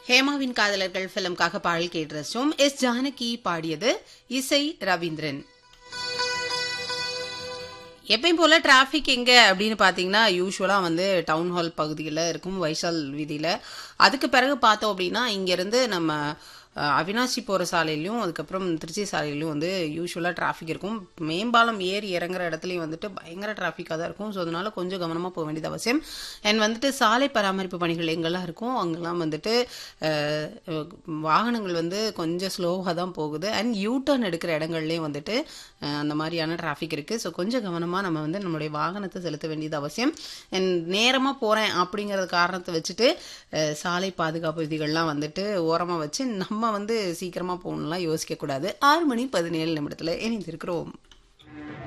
ஹேமாவின் காதலர்கள் பிலிம்காக பாடல் கேட்டு ரசிச்சோம் எஸ் ஜானகி பாடியது இசை ரவீந்திரன் எப்பயும் போல டிராஃபிக் எங்க அப்படின்னு பாத்தீங்கன்னா யூஸ்வலா வந்து டவுன் ஹால் பகுதியில் இருக்கும் வைசால் வீதியில அதுக்கு பிறகு பார்த்தோம் அப்படின்னா இங்க இருந்து நம்ம அஹ், அவினாசி போகிற சாலையிலையும் அதுக்கப்புறம் திருச்சி சாலையிலையும் வந்து யூஸ்வலாக டிராஃபிக் இருக்கும் மேம்பாலம் ஏறி இறங்குற இடத்துலையும் வந்துட்டு பயங்கர டிராஃபிக்காக தான் இருக்கும் ஸோ அதனால கொஞ்சம் கவனமாக போக வேண்டியது அவசியம் அண்ட் வந்துட்டு சாலை பராமரிப்பு பணிகள் எங்கெல்லாம் இருக்கும் அங்கெல்லாம் வந்துட்டு அஹ், அஹ், வாகனங்கள் வந்து கொஞ்சம் ஸ்லோவாக தான் போகுது அண்ட் யூ டர்ன் எடுக்கிற இடங்கள்லேயும் வந்துட்டு அஹ், அந்த மாதிரியான டிராஃபிக் இருக்குது ஸோ கொஞ்சம் கவனமாக நம்ம வந்து நம்மளுடைய வாகனத்தை செலுத்த வேண்டியது அவசியம் அண்ட் நேரமாக போகிறேன் அப்படிங்கிற காரணத்தை வச்சுட்டு அஹ், சாலை பாதுகாப்பு விதிகள்லாம் வந்துட்டு ஓரமாக வச்சு நம்ம வந்து சீக்கிரமாக போகணும்லாம் யோசிக்கக்கூடாது ஆறு மணி பதினேழு நிமிடத்தில் இணைந்திருக்கிறோம்